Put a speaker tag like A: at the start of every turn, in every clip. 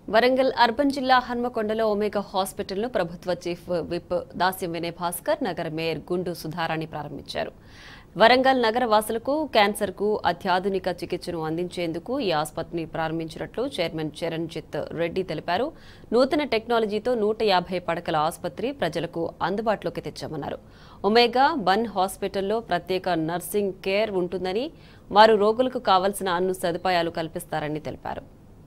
A: Warangal urban జిల్లా హన్మకొండలో Omega హాస్పిటల్ను ప్రభుత్వ చీఫ్ విప్ దాస్యం వినయ్ భాస్కర్ నగర మేయర్ గుండు సుధారాణి ప్రారంభించారు వరంగల్ నగర వాసులకు క్యాన్సర్కు అత్యాధునిక చికిత్సను అందించేందుకు ఈ ఆసుపత్రిని ప్రారంభించినట్లు చైర్మన్ చరణ్జిత్ రెడ్డి తెలిపారు నూతన టెక్నాలజీతో నూట యాభై పడకల ఆసుపత్రి ప్రజలకు అందుబాటులోకి తెచ్చామన్నారు ఒమేగా బన్ హాస్పిటల్లో ప్రత్యేక నర్సింగ్ కేర్ ఉంటుందని వారు రోగులకు కావలసిన అన్ని సదుపాయాలు కల్పిస్తారని తెలిపారు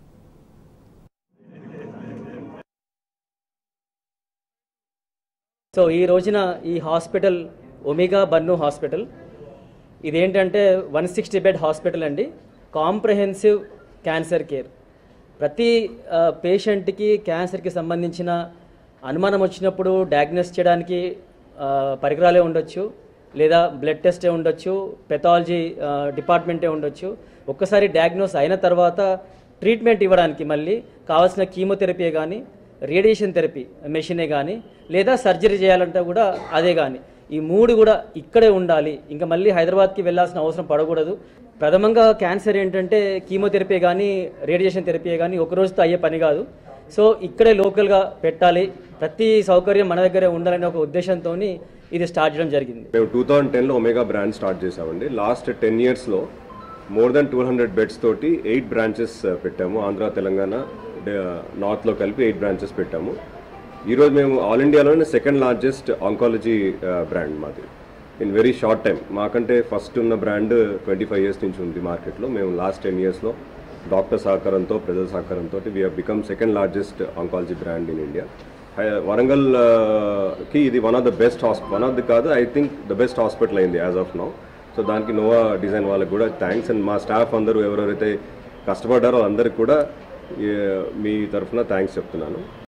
B: సో ఈ రోజున ఈ హాస్పిటల్ ఒమేగా బన్ను హాస్పిటల్ ఇదేంటంటే వన్ సిక్స్టీ బెడ్ హాస్పిటల్ అండి కాంప్రహెన్సివ్ క్యాన్సర్ కేర్ ప్రతి ఆ, పేషెంట్కి క్యాన్సర్కి సంబంధించిన అనుమానం వచ్చినప్పుడు డయాగ్నోస్ చేయడానికి ఆ, పరికరాలే ఉండొచ్చు లేదా బ్లడ్ టెస్టే ఉండొచ్చు పెథాలజీ ఆ, డిపార్ట్మెంటే ఉండొచ్చు ఒక్కసారి డయాగ్నోస్ అయిన తర్వాత ట్రీట్మెంట్ ఇవ్వడానికి మళ్ళీ కావాల్సిన కీమోథెరపీ కానీ రేడియేషన్ థెరపీ మెషినే కానీ లేదా సర్జరీ చేయాలంటే కూడా అదే కానీ ఈ మూడు కూడా ఇక్కడే ఉండాలి ఇంకా మళ్ళీ హైదరాబాద్కి వెళ్ళాల్సిన అవసరం పడకూడదు ప్రథమంగా క్యాన్సర్ ఏంటంటే కీమోథెరపీ కానీ రేడియేషన్ థెరపీ కానీ ఒక రోజుతో అయ్యే పని కాదు సో ఇక్కడే లోకల్గా పెట్టాలి ప్రతి సౌకర్యం మన దగ్గరే ఉండాలనే ఒక ఉద్దేశంతో ఇది స్టార్ట్ చేయడం జరిగింది
C: మేము టూ థౌజండ్ టెన్లో ఒమేగా బ్రాండ్ స్టార్ట్ చేసామండి లాస్ట్ టెన్ ఇయర్స్లో more than two hundred beds తోటి ఎయిట్ బ్రాంచెస్ పెట్టాము ఆంధ్ర తెలంగాణ నార్త్లో కలిపి ఎయిట్ బ్రాంచెస్ పెట్టాము ఈరోజు మేము ఆల్ ఇండియాలోనే సెకండ్ లార్జెస్ట్ ఆంకాలజీ బ్రాండ్ మాది ఇన్ వెరీ షార్ట్ టైం మాకంటే ఫస్ట్ ఉన్న బ్రాండ్ ట్వంటీ ఫైవ్ ఇయర్స్ నుంచి ఉంది మార్కెట్లో మేము లాస్ట్ టెన్ ఇయర్స్లో డాక్టర్ సహకారంతో ప్రజల సహకారంతో we become second largest oncology brand in India Warangal ఆ, కి ఇది one of the best hospital one of the కాదు I think the best hospital అయింది యాజ్ ఆఫ్ నౌ సో దానికి నోవా డిజైన్ వాళ్ళకి కూడా థ్యాంక్స్ అండ్ మా స్టాఫ్ అందరూ ఎవరెవరైతే కష్టపడ్డారో అందరికి కూడా ఈ, మీ తరఫున థ్యాంక్స్ చెప్తున్నాను